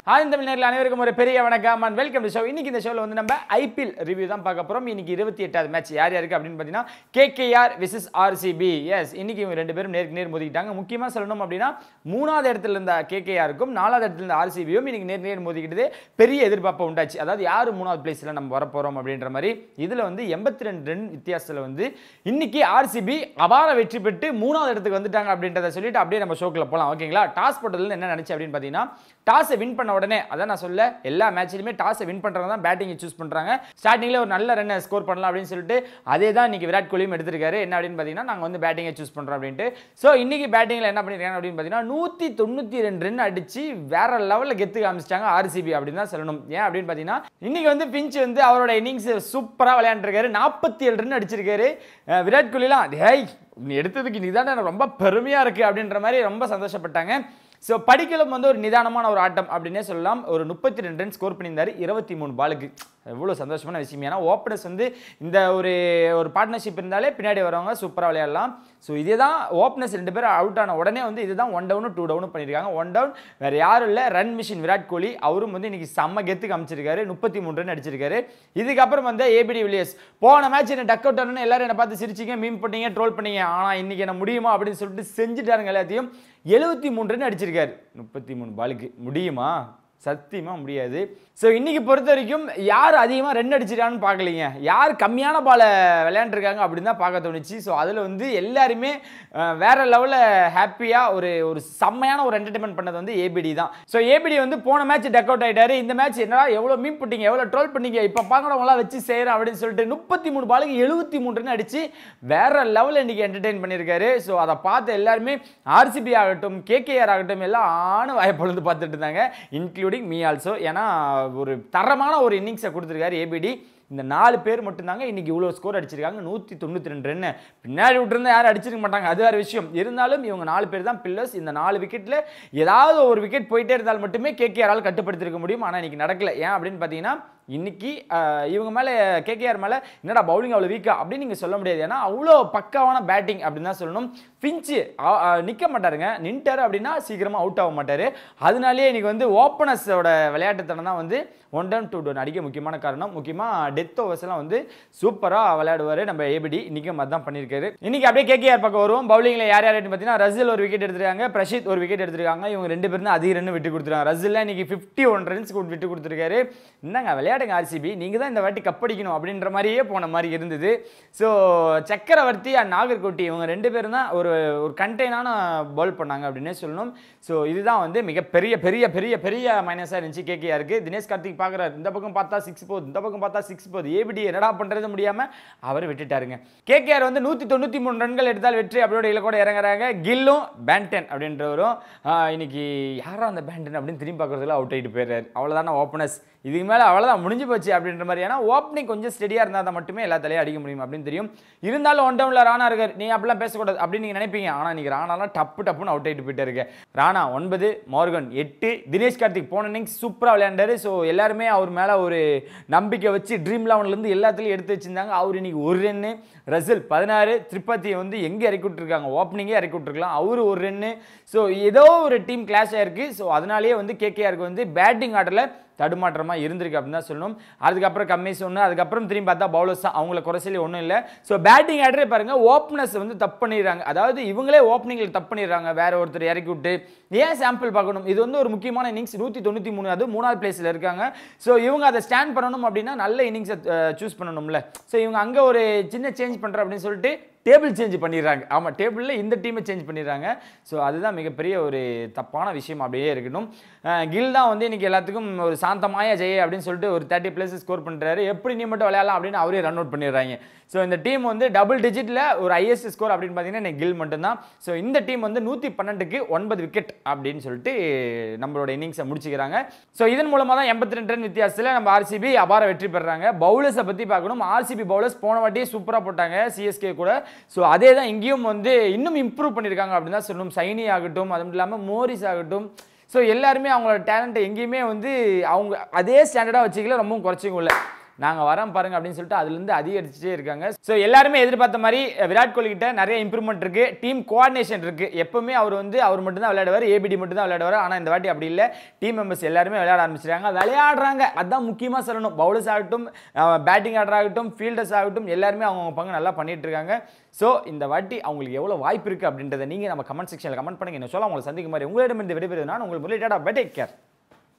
ஆனந்த தமிழ்நாட்டில் அனைவருக்கும் ஒரு பெரிய வணக்கம் அண்ட் வெல்கம் டு ஷோ இன்னைக்கு இந்த ஷோவில் வந்து நம்ம ஐபிஎல் ரிவ்யூ தான் பார்க்க போகிறோம் இன்னைக்கு இருபத்தி எட்டாவது மேட்ச் யார் யாருக்கு அப்படின்னு பார்த்தீங்கன்னா கேகேஆர் விசஸ் ஆர்சிபி எஸ் இன்னைக்கு இவங்க ரெண்டு பேரும் நேருக்கு நேர் மோதிக்கிட்டாங்க முக்கியமாக சொல்லணும் அப்படின்னா மூணாவது இடத்துல இருந்த கேகேஆருக்கும் நாலாவது இடத்துல இருந்த ஆர்சிபியும் இன்னைக்கு நேர் நேர் மோதிக்கிட்டது பெரிய எதிர்பார்ப்பு உண்டாச்சு அதாவது யார் மூணாவது பிளேஸில் நம்ம வரப்போகிறோம் அப்படின்ற மாதிரி இதில் வந்து எண்பத்தி ரெண்டு ரன் வித்தியாசத்தில் வந்து இன்னைக்கு ஆர்சிபி அபார வெற்றி பெற்று மூணாவது இடத்துக்கு வந்துட்டாங்க அப்படின்றத சொல்லிட்டு அப்படியே நம்ம ஷோக்கில் போகலாம் ஓகேங்களா டாஸ் போட்டதுல என்ன நினைச்சு அப்படின்னு பார்த்தீங்கன்னா டாஸை வின் பண்ண உடனே அதான் நான் சொல்ல எல்லா மேட்ச்லையுமே டாஸை வின் பண்ணுறவங்க தான் பேட்டிங்கை சூஸ் பண்ணுறாங்க ஸ்டார்டிங்கில் ஒரு நல்ல ரன்னை ஸ்கோர் பண்ணலாம் அப்படின்னு சொல்லிட்டு அதே தான் இன்னைக்கு விராட் கோலியும் எடுத்திருக்காரு என்ன அப்படின்னு பார்த்தீங்கன்னா நாங்கள் வந்து பேட்டிங்கை சூஸ் பண்ணுறோம் அப்படின்ட்டு ஸோ இன்னைக்கு பேட்டிங்கில் என்ன பண்ணிருக்காங்க அப்படின்னு பார்த்தீங்கன்னா நூற்றி தொண்ணூற்றி ரெண்டு ரன் அடிச்சு வேற லெவலில் கெத்து காமிச்சிட்டாங்க ஆர்சிபி அப்படின்னு தான் சொல்லணும் ஏன் அப்படின்னு பார்த்தீங்கன்னா இன்னைக்கு வந்து பிஞ்ச் வந்து அவரோட இன்னிங்ஸ் சூப்பராக விளையாண்டுருக்காரு நாற்பத்தி ஏழு ரன் அடிச்சிருக்காரு அஹ் விராட் கோலிலாம் டேய் நீ எடுத்ததுக்கு நீ எனக்கு ரொம்ப பெருமையாக இருக்குது அப்படின்ற மாதிரி ரொம்ப சந்தோஷப்பட்டாங்க ஸோ படிக்கலும் வந்து ஒரு நிதானமான ஒரு ஆட்டம் அப்படின்னே சொல்லலாம் ஒரு முப்பத்தி ரெண்டு ரன் ஸ்கோர் பண்ணியிருந்தாரு இருபத்தி மூணு பாலுக்கு எவ்வளோ சந்தோஷமான விஷயம் ஏன்னா ஓப்பனர்ஸ் வந்து இந்த ஒரு ஒரு பார்ட்னர்ஷிப் இருந்தாலே பின்னாடி வரவங்க சூப்பராக விளையாடலாம் ஸோ இதே தான் ஓப்பனர்ஸ் ரெண்டு பேரும் அவுட் ஆன உடனே வந்து இதுதான் ஒன் டவுனு டூ டவுனு பண்ணியிருக்காங்க ஒன் டவுன் வேறு யாரும் இல்லை ரன் மிஷின் விராட் கோலி அவரும் வந்து இன்னைக்கு செம்ம கெத்துக்கு அமைச்சிருக்காரு முப்பத்தி மூணு ரன் அடிச்சிருக்காரு இதுக்கப்புறம் வந்து ஏபிடி வில்லியர்ஸ் போன மேட்ச் என்ன டக் அவுட் ஆனு எல்லாரும் என்னை பார்த்து சிரிச்சிங்க மீன் பண்ணீங்க ட்ரோல் பண்ணீங்க ஆனால் இன்னைக்கு என்ன முடியுமா அப்படின்னு சொல்லிட்டு செஞ்சுட்டாருங்க எல்லாத்தையும் எழுபத்தி மூணு ரன் அடிச்சிருக்காரு முப்பத்தி மூணு பாலுக்கு முடியுமா சத்தியமாக முடியாது ஸோ இன்னைக்கு பொறுத்த வரைக்கும் யார் அதிகமாக ரன் அடிச்சிருக்கான்னு பார்க்கலீங்க யார் கம்மியான பாலை விளையாண்டுருக்காங்க அப்படின்னு தான் பார்க்க தோணுச்சு ஸோ அதில் வந்து எல்லாருமே அஹ், வேற லெவலில் ஹாப்பியாக ஒரு ஒரு செம்மையான ஒரு என்டர்டைன்மெண்ட் பண்ணது வந்து ஏபிடி தான் ஸோ ஏபிடி வந்து போன மேட்ச் டக் அவுட் ஆயிட்டாரு இந்த மேட்ச் என்னடா எவ்வளோ மீன் போட்டீங்க எவ்வளோ ட்ரோல் பண்ணீங்க இப்போ பார்க்குறவங்களாம் வச்சு செய்கிறேன் அப்படின்னு சொல்லிட்டு முப்பத்தி மூணு பாலுக்கு எழுபத்தி மூணு ரன் அடிச்சு வேற லெவலில் இன்னைக்கு என்டர்டெயின் பண்ணியிருக்காரு ஸோ அதை பார்த்து எல்லாருமே ஆர்சிபி ஆகட்டும் கேகேஆர் ஆகட்டும் எல்லாம் ஆணு வாய்ப்பொழுது பார்த்துட்டு இருந்தாங்க இன்க்ளூடிங் மீ ஆல்சோ ஏன்னா ஒரு தரமான ஒரு இன்னிங்ஸை கொடுத்துருக்காரு ஏபிடி இந்த நாலு பேர் மட்டும்தாங்க இன்னைக்கு இவ்வளோ ஸ்கோர் அடிச்சிருக்காங்க நூற்றி தொண்ணூற்றி ரெண்டு ரன்னு பின்னாடி விட்டுருந்தா யாரும் அடிச்சிருக்க மாட்டாங்க அது வேறு விஷயம் இருந்தாலும் இவங்க நாலு பேர் தான் பில்லர்ஸ் இந்த நாலு விக்கெட்டில் ஏதாவது ஒரு விக்கெட் போயிட்டே இருந்தால் மட்டுமே கேகேஆரால் கட்டுப்படுத்திருக்க முடியும் ஆனால் இன்னைக்கு நடக்கல ஏன் அப்படின்னு பார்த்தீங்கன்னா இன்னைக்கு ஆஹ், இவங்க மேலே கேகேஆர் மேலே என்னடா பவுலிங் அவ்வளோ வீக்கா அப்படின்னு நீங்கள் சொல்ல முடியாது ஏன்னா அவ்வளோ பக்காவான பேட்டிங் அப்படின்னு தான் சொல்லணும் பிஞ்சு நிற்க மாட்டாருங்க நின்ட்டாரு அப்படின்னா சீக்கிரமாக அவுட் ஆக மாட்டார் அதனாலேயே இன்னைக்கு வந்து ஓப்பனர்ஸோட விளையாட்டுத்தனம் தான் வந்து ஒன் டவுன் டூ டவுன் அடிக்க முக்கியமான காரணம் முக்கியமாக டெத் ஓவர்ஸ் எல்லாம் வந்து சூப்பராக விளையாடுவார் நம்ம ஏபிடி இன்னைக்கும் அதான் பண்ணியிருக்காரு இன்னைக்கு அப்படியே கேகேஆர் பக்கம் வருவோம் பவுலிங்கில் யார் யார் பார்த்தீங்கன்னா ரசில் ஒரு விக்கெட் எடுத்திருக்காங்க பிரஷித் ஒரு விக்கெட் எடுத்திருக்காங்க இவங்க ரெண்டு பேரும் தான் அதிக ரன் விட்டு கொடுத்துருக்காங்க ரசில் இன்னைக்கு ஃபிஃப்டி ஒன் ரன்ஸ் விட்டு கொடுத்துருக்காரு இந்தாங்க விளையாடுங்க ஆர்சிபி நீங்கள் தான் இந்த வாட்டி கப்படிக்கணும் அப்படின்ற மாதிரியே போன மாதிரி இருந்தது ஸோ சக்கரவர்த்தி அண்ட் நாகர்கோட்டி இவங்க ரெண்டு பேரும் தான் ஒரு ஒரு கண்டெய்னான பால் பண்ணாங்க அப்படின்னே சொல்லணும் ஸோ இதுதான் வந்து மிகப்பெரிய பெரிய பெரிய பெரிய மைனஸாக இருந்துச்சு கேகேஆருக்கு தினேஷ் கார்த்திக் பார்க்குறாரு இந்த பக்கம் பார்த்தா சிக்ஸ் போகுது இந்த பக்கம் பார்த்தா சிக்ஸ் போகுது ஏபிடி என்னடா பண்ணுறது முடியாமல் அவர் விட்டுட்டாருங்க கேகேஆர் வந்து நூற்றி தொண்ணூற்றி மூணு ரன்கள் எடுத்தால் வெற்றி அப்படியோட இலக்கோட இறங்குறாங்க கில்லும் பேண்டன் அப்படின்றவரும் ஆஹ், இன்னைக்கு யாரா அந்த பேண்டன் அப்படின்னு திரும்பி பார்க்குறதுல அவுட் ஆகிட்டு போயிடுறாரு அவ்வளோதான ஓப்பனர்ஸ் இதுக்கு மேலே அவ்வளோதான் முடிஞ்சு போச்சு அப்படின்ற மாதிரி ஏன்னா ஓப்பனிங் கொஞ்சம் ஸ்டெடியாக இருந்தால் தான் மட்டுமே எல்லா தலையும் அடிக்க முடியும் அப்படின்னு தெரியும் இருந்தாலும் ஒன் டவுனில் ராணா இருக்கார் நீ அப்படிலாம் பேசக்கூடாது அப்படின்னு நீங்கள் நினைப்பீங்க ஆனால் இன்னைக்கு ராணாலாம் டப்பு டப்புன்னு அவுட் ஆகிட்டு போயிட்டே இருக்கு ராணா ஒன்பது மார்கன் எட்டு தினேஷ் கார்த்திக் போன இன்னிங்ஸ் சூப்பராக விளையாண்டாரு ஸோ எல்லாருமே அவர் மேலே ஒரு நம்பிக்கை வச்சு ட்ரீம் லெவன்லேருந்து எல்லாத்துலையும் எடுத்து வச்சிருந்தாங்க அவர் இன்னைக்கு ஒரு ரன்னு ரசில் பதினாறு திரிபாத்தியை வந்து எங்கே இறக்கி விட்டுருக்காங்க ஓப்பனிங்கே இறக்கி விட்டுருக்கலாம் அவரு ஒரு ரன்னு ஸோ ஏதோ ஒரு டீம் கிளாஷ் ஆயிருக்கு ஸோ அதனாலேயே வந்து கேகேஆருக்கு வந்து பேட்டிங் ஆர்டரில் தடுமாற்றமாக இருந்திருக்கு அப்படின்னு தான் சொல்லணும் அதுக்கப்புறம் கம்மிஸ் ஒன்று அதுக்கப்புறம் திரும்பி பார்த்தா பவுலர்ஸ் தான் அவங்கள குறைச்சலே ஒன்றும் இல்லை ஸோ பேட்டிங் ஆர்டரே பாருங்கள் ஓப்பனர்ஸ் வந்து தப்பு பண்ணிடுறாங்க அதாவது இவங்களே ஓப்பனிங்கில் தப்பு பண்ணிடுறாங்க வேற ஒருத்தர் இறக்கி விட்டு ஏன் சாம்பிள் பார்க்கணும் இது வந்து ஒரு முக்கியமான இன்னிங்ஸ் நூற்றி தொண்ணூற்றி மூணு அது மூணாவது பிளேஸில் இருக்காங்க ஸோ இவங்க அதை ஸ்டாண்ட் பண்ணணும் அப்படின்னா நல்ல இன்னிங்ஸை சூஸ் பண்ணணும்ல ஸோ இவங்க அங்கே ஒரு சின்ன சேஞ்ச் பண்ணுறேன் அப்படின்னு சொல்லிட்டு டேபிள் சேஞ்ச் பண்ணிடுறாங்க ஆமாம் டேபிளில் இந்த டீமை சேஞ்ச் பண்ணிடுறாங்க ஸோ அதுதான் மிகப்பெரிய ஒரு தப்பான விஷயம் அப்படியே இருக்கட்டும் அஹ் கில் தான் வந்து இன்னைக்கு எல்லாத்துக்கும் ஒரு சாந்தமாய ஜெய அப்படின்னு சொல்லிட்டு ஒரு தேர்ட்டி பிளஸ் ஸ்கோர் பண்ணுறாரு எப்படி நீ மட்டும் விளையாடலாம் அப்படின்னு அவரே ரன் அவுட் பண்ணிடுறாங்க ஸோ இந்த டீம் வந்து டபுள் டிஜிட்டில் ஒரு ஹையஸ்ட் ஸ்கோர் அப்படின்னு பார்த்தீங்கன்னா இன்னைக்கு கில் மட்டும்தான் ஸோ இந்த டீம் வந்து நூற்றி பன்னெண்டுக்கு ஒன்பது விக்கெட் அப்படின்னு சொல்லிட்டு நம்மளோட இன்னிங்ஸை முடிச்சுக்கிறாங்க ஸோ இதன் மூலமாக தான் எண்பத்தி ரெண்டு ரன் வித்தியாசத்தில் நம்ம ஆர்சிபி அபார வெற்றி பெறுறாங்க பவுலர்ஸை பற்றி பார்க்கணும் ஆர்சிபி பவுலர்ஸ் போன வாட்டியே சூப்பராக போட்டாங்க சிஎஸ்கே கூட ஸோ அதே தான் இங்கேயும் வந்து இன்னும் இம்ப்ரூவ் பண்ணியிருக்காங்க அப்படின்னு தான் சொல்லணும் சைனி ஆகட்டும் அதுவும் இல்லாமல் மோரிஸ் ஆகட்டும் ஸோ எல்லாருமே அவங்களோட டேலண்ட்டை எங்கேயுமே வந்து அவங்க அதே ஸ்டாண்டர்டாக வச்சுக்கல ரொம்பவும் குறைச்சிக்கும் இல்லை நாங்கள் வரோம் பாருங்க அப்படின்னு சொல்லிட்டு அதுலேருந்து அதிகரிச்சுட்டே இருக்காங்க ஸோ எல்லாருமே எதிர்பார்த்த மாதிரி அஹ், விராட் கோலி கிட்ட நிறைய இம்ப்ரூவ்மெண்ட் இருக்கு டீம் கோஆர்டினேஷன் இருக்கு எப்பவுமே அவர் வந்து அவர் மட்டும் தான் விளையாடுவார் ஏபிடி மட்டும் தான் விளையாடுவார் ஆனால் இந்த வாட்டி அப்படி இல்லை டீம் மெம்பர்ஸ் எல்லாருமே விளையாட ஆரம்பிச்சிருக்காங்க விளையாடுறாங்க அதான் முக்கியமாக சொல்லணும் பவுலர்ஸ் ஆகட்டும் பேட்டிங் ஆர்டர் ஆகட்டும் ஃபீல்டர்ஸ் ஆகட்டும் எல்லாருமே அவங்க பங்கு நல்லா பண்ணிட்டு இருக்காங்க ஸோ இந்த வாட்டி அவங்களுக்கு எவ்வளோ வாய்ப்பு இருக்குது அப்படின்றத நீங்கள் நம்ம கமெண்ட் செக்ஷனில் கமெண்ட் பண்ணுங்க என்ன சொல்ல உங்களை சந்திக்கும் மாதிரி உங்களிடம் இந்த விடைபெறுவது நான் உங்கள் முரளிடாடா பெட்டேக் கேர்